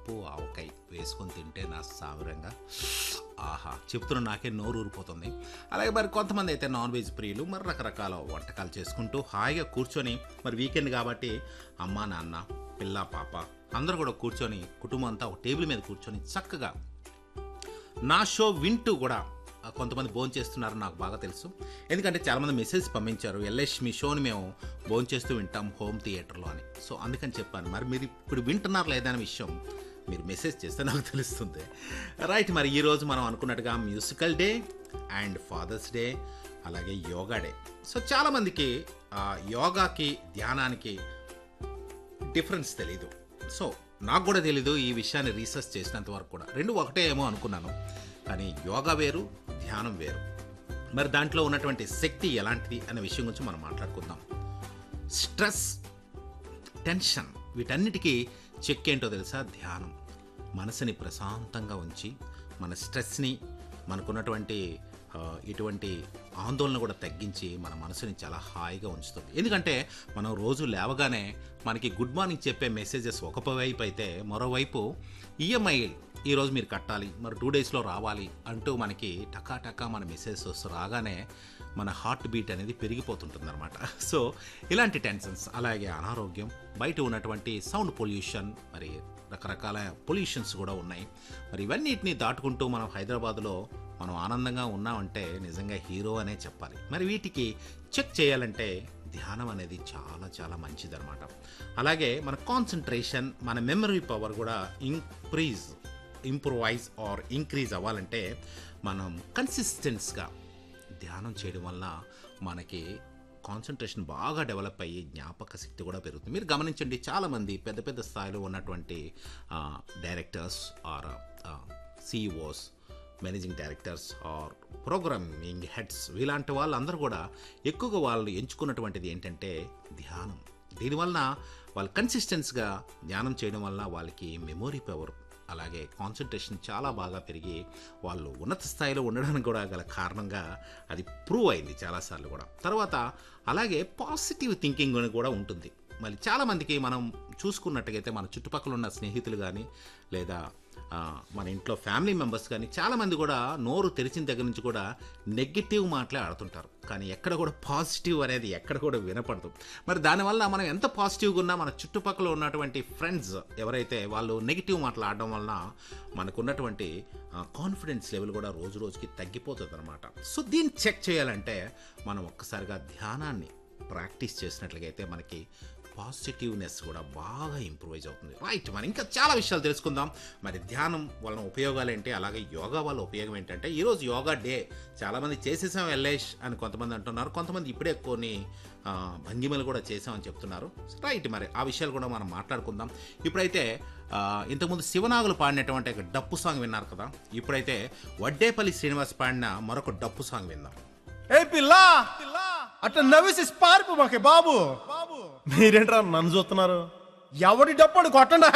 పప్పు ఆవకాయ వేసుకొని తింటే నా సావరంగా ఆహా చెప్తున్న నాకే నోరు ఊరిపోతుంది అలాగే మరి కొంతమంది అయితే నాన్ వెజ్ ప్రియులు మరి రకరకాల వంటకాలు చేసుకుంటూ హాయిగా కూర్చొని మరి వీకెండ్ కాబట్టి అమ్మ నాన్న పిల్ల పాప అందరూ కూడా కూర్చొని కుటుంబం అంతా ఒక టేబుల్ మీద కూర్చొని చక్కగా నా షో వింటూ కూడా ఆ, కొంతమంది భోజనం చేస్తున్నారు నాకు బాగా తెలుసు ఎందుకంటే చాలామంది మెసేజ్ పంపించారు ఎల్ఎస్ మీ షోని మేము భోజనం చేస్తూ వింటాం హోమ్ థియేటర్లో అని సో అందుకని చెప్పాను మరి మీరు ఇప్పుడు వింటున్నారు లేదా అనే విషయం మీరు మెసేజ్ చేస్తే నాకు తెలుస్తుంది రైట్ మరి ఈరోజు మనం అనుకున్నట్టుగా musical day and father's day అలాగే యోగా డే సో చాలామందికి ఆ, యోగాకి ధ్యానానికి డిఫరెన్స్ తెలీదు సో నాకు కూడా తెలీదు ఈ విషయాన్ని రీసెర్చ్ చేసినంత వరకు కూడా రెండు ఒకటే ఏమో అనుకున్నాను కానీ యోగా వేరు ధ్యానం వేరు మరి దాంట్లో ఉన్నటువంటి శక్తి ఎలాంటిది అనే విషయం గురించి మనం మాట్లాడుకుందాం స్ట్రెస్ టెన్షన్ వీటన్నిటికీ చెక్ ఏంటో తెలుసా ధ్యానం మనసుని ప్రశాంతంగా ఉంచి మన స్ట్రెస్ని మనకున్నటువంటి ఆ, ఇటువంటి ఆందోళన కూడా తగ్గించి మన మనసుని చాలా హాయిగా ఉంచుతుంది ఎందుకంటే మనం రోజు లేవగానే మనకి గుడ్ మార్నింగ్ చెప్పే మెసేజెస్ ఒక వైపు అయితే మరోవైపు ఈఎంఐ ఈరోజు మీరు కట్టాలి మరి టూ డేస్లో రావాలి అంటూ మనకి టకా టకా మన మెసేజెస్ రాగానే మన హార్ట్ బీట్ అనేది పెరిగిపోతుంటుంది అనమాట సో ఇలాంటి టెన్షన్స్ అలాగే అనారోగ్యం బయట ఉన్నటువంటి సౌండ్ పొల్యూషన్ మరి రకరకాల పొల్యూషన్స్ కూడా ఉన్నాయి మరి ఇవన్నిటిని దాటుకుంటూ మనం హైదరాబాద్లో మనం ఆనందంగా ఉన్నామంటే నిజంగా హీరో అనే చెప్పాలి మరి వీటికి చెక్ చేయాలంటే ధ్యానం అనేది చాలా చాలా మంచిదన్నమాట అలాగే మన కాన్సన్ట్రేషన్ మన మెమరీ పవర్ కూడా ఇంక్రీజ్ ఇంప్రూవైజ్ ఆర్ ఇంక్రీజ్ అవ్వాలంటే మనం కన్సిస్టెన్స్గా ధ్యానం చేయడం వల్ల మనకి కాన్సన్ట్రేషన్ బాగా డెవలప్ అయ్యి జ్ఞాపక శక్తి కూడా పెరుగుతుంది మీరు గమనించండి చాలామంది పెద్ద పెద్ద స్థాయిలో ఉన్నటువంటి directors or CEOs managing directors or programming heads వీలాంటి వాళ్ళందరూ కూడా ఎక్కువగా వాళ్ళు ఎంచుకున్నటువంటిది ఏంటంటే ధ్యానం దీనివలన వాళ్ళు కన్సిస్టెన్స్గా ధ్యానం చేయడం వల్ల వాళ్ళకి మెమొరీ పవర్ అలాగే కాన్సన్ట్రేషన్ చాలా బాగా పెరిగి వాళ్ళు ఉన్నత స్థాయిలో ఉండడానికి కూడా గల కారణంగా అది ప్రూవ్ అయింది చాలాసార్లు కూడా తర్వాత అలాగే పాజిటివ్ థింకింగ్ అని కూడా ఉంటుంది మళ్ళీ చాలామందికి మనం చూసుకున్నట్టుగైతే మన చుట్టుపక్కల ఉన్న స్నేహితులు కానీ లేదా ఆ, మన ఇంట్లో ఫ్యామిలీ మెంబర్స్ కానీ చాలామంది కూడా నోరు తెరిచిన దగ్గర నుంచి కూడా నెగిటివ్ మాటలే ఆడుతుంటారు కానీ ఎక్కడ కూడా పాజిటివ్ అనేది ఎక్కడ కూడా వినపడదు మరి దానివల్ల మనం ఎంత పాజిటివ్గా ఉన్నా మన చుట్టుపక్కల ఉన్నటువంటి ఫ్రెండ్స్ ఎవరైతే వాళ్ళు నెగిటివ్ మాటలు ఆడడం వలన మనకున్నటువంటి కాన్ఫిడెన్స్ లెవెల్ కూడా రోజు రోజుకి తగ్గిపోతుంది అనమాట సో దీన్ని చెక్ చేయాలంటే మనం ఒక్కసారిగా ధ్యానాన్ని ప్రాక్టీస్ చేసినట్లయితే మనకి పాజిటివ్నెస్ కూడా బాగా ఇంప్రూవైజ్ అవుతుంది రైట్ మరి ఇంకా చాలా విషయాలు తెలుసుకుందాం మరి ధ్యానం వలన ఉపయోగాలు ఏంటి అలాగే యోగా వల్ల ఉపయోగం ఏంటంటే ఈరోజు యోగా డే చాలామంది చేసేసాం ఎల్లేష్ అని కొంతమంది అంటున్నారు కొంతమంది ఇప్పుడే కొన్ని ఆ, భంగిమలు కూడా చేసామని చెప్తున్నారు రైట్ మరి ఆ విషయాలు కూడా మనం మాట్లాడుకుందాం ఇప్పుడైతే ఆ, ఇంతకుముందు శివనాగులు పాడినటువంటి ఒక డప్పు సాంగ్ విన్నారు కదా ఇప్పుడైతే వడ్డేపల్లి శ్రీనివాస్ పాడిన మరొక డప్పు సాంగ్ విందాం ఏ పిల్ల అట్లా నవ్వేసి పారిపో మాకే బాబు మీరేంట్రా నన్ను చూస్తున్నారు ఎవడి డప్పుడు కొట్టండి